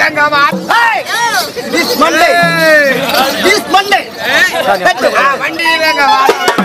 வேங்க வா This Monday. This Monday. ஆ, வண்டி வேங்க வா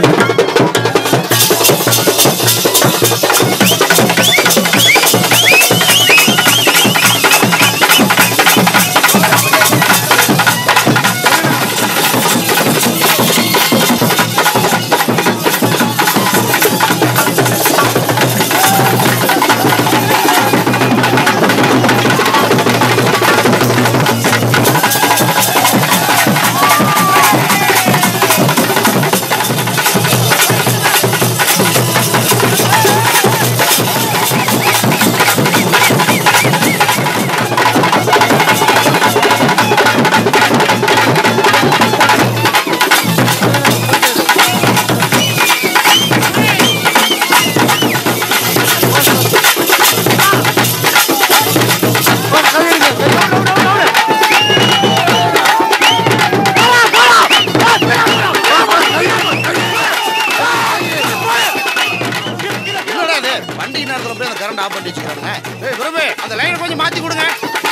என்னடா இது? வண்டி நேரத்துல போய் அந்த கரண்ட் ஆஃப் பண்ணி வச்சுக்கிறாங்க ஏய் குருவே அந்த லைனை கொஞ்சம் மாத்தி கொடுங்க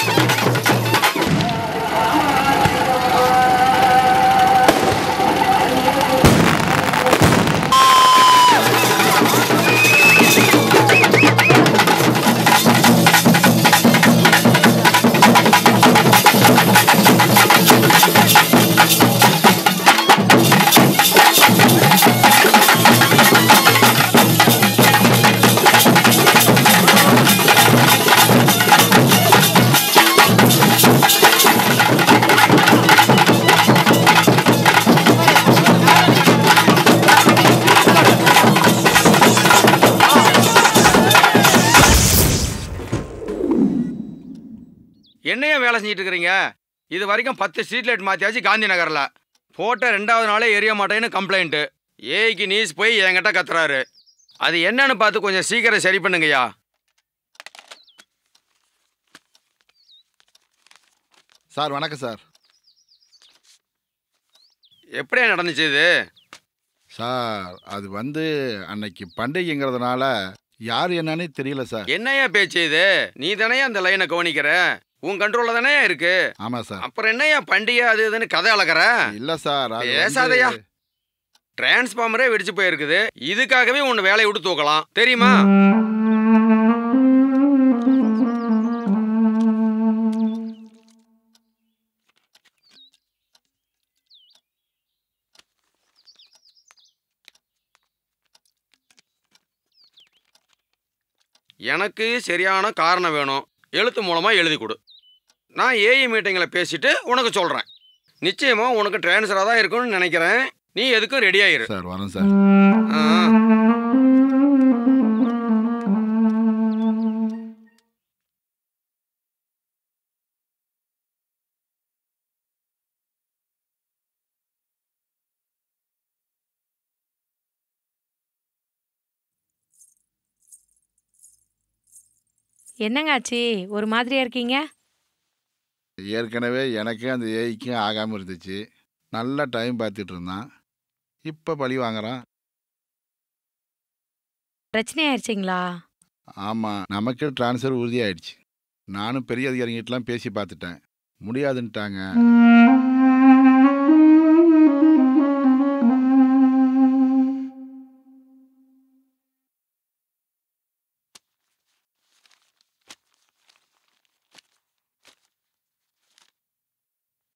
என்னையா வேலை செஞ்சுட்டு இருக்கிறீங்க இது வரைக்கும் பத்து ஸ்ட்ரீட் லைட் மாற்றியாச்சு காந்தி நகரில் போட்ட ரெண்டாவது நாளே எரிய மாட்டேன்னு கம்ப்ளைண்ட்டு ஏய்க்கு நீஸ் போய் என்கிட்ட கத்துறாரு அது என்னன்னு பார்த்து கொஞ்சம் சீக்கிரம் சரி பண்ணுங்கய்யா சார் வணக்கம் சார் எப்படியா நடந்துச்சு இது சார் அது வந்து அன்னைக்கு பண்டிகைங்கிறதுனால யார் என்னன்னே தெரியல சார் என்னையா பேச்சு இது நீ தானே அந்த லைனை கவனிக்கிற உன் கண்ட்ரோல்ல தானே இருக்கு ஆமாம் சார் அப்புறம் என்னய்யா பண்டிகை அது இதுன்னு கதை அளக்கிற இல்லை சார் அது வந்து- பேசாதயா. டிரான்ஸ்ஃபார்மரே வெடிச்சு போயிருக்குது இதுக்காகவே உன்னை வேலையை விட்டு தூக்கலாம் தெரியுமா எனக்கு சரியான காரணம் வேணும் எழுத்து மூலமாக எழுதி கொடு நான் ஏஇ மீட்டிங்கில் பேசிட்டு உனக்கு சொல்கிறேன் நிச்சயமாக உனக்கு ட்ரான்ஸ்ஃபராக தான் இருக்கும்னு நினைக்கிறேன் நீ எதுக்கும் ரெடி ஆயிரு சார் வரோம் சார் ஆ. என்னங்க ஆச்சு ஒரு மாதிரியா இருக்கீங்க ஏற்கனவே எனக்கு அந்த ஏய்க்கும் ஆகாமல் இருந்துச்சு நல்ல டைம் பார்த்துட்டு இருந்தான் இப்போ பழி வாங்குறான் பிரச்சனை ஆயிடுச்சிங்களா ஆமாம் நமக்கு ட்ரான்ஸ்ஃபர் உறுதியாயிடுச்சு நானும் பெரிய அதிகாரிகிட்டலாம் பேசி பார்த்துட்டேன் முடியாதுன்ட்டாங்க